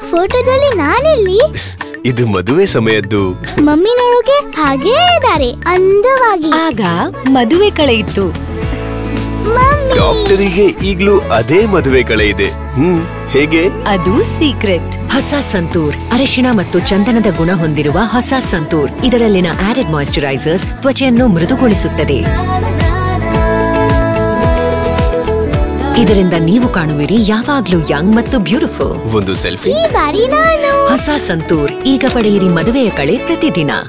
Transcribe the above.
ಫೋಟೋದಲ್ಲಿ ನಾನೆಲ್ಲಿ ಇದು ಮದುವೆ ಸಮಯದ್ದು ಮಮ್ಮಿ ನೋಡೋಕೆ ಹಾಗೇ ಇದ್ದಾರೆ ಅಂದವಾಗಿ ಆಗ ಮದುವೆ ಕಳೆಯಿತು ಮಮ್ಮಿ ಡಾಕ್ಟರಿಗೆ ಈಗ್ಲೂ ಅದೇ ಮದುವೆ ಕಳೆ ಇದೆ ಹ್ಮ್ ಹೇಗೆ ಅದು ಸೀಕ್ರೆಟ್ ಹೊಸ ಸಂತೂರ್ ಅರಿಶಿಣ ಮತ್ತು ಚಂದನದ ಗುಣ ಹೊಂದಿರುವ ಹೊಸ ಸಂತೂರ್ ಇದರಲ್ಲಿನ ಆಡೆಡ್ ಮಾಯಿಶ್ಚರೈಸರ್ಸ್ ತ್ವಚೆಯನ್ನು ಮೃದುಗೊಳಿಸುತ್ತದೆ ಇದರಿಂದ ನೀವು ಕಾಣುವಿರಿ ಯಾವಾಗ್ಲೂ ಯಂಗ್ ಮತ್ತು ಬ್ಯೂಟಿಫುಲ್ ಒಂದು ಸೆಲ್ಫಿ ಈ ಬಾರಿ ನಾನು ಹೊಸ ಸಂತೂರ್ ಈಗ ಪಡೆಯಿರಿ ಮದುವೆಯ ಕಳೆ ಪ್ರತಿದಿನ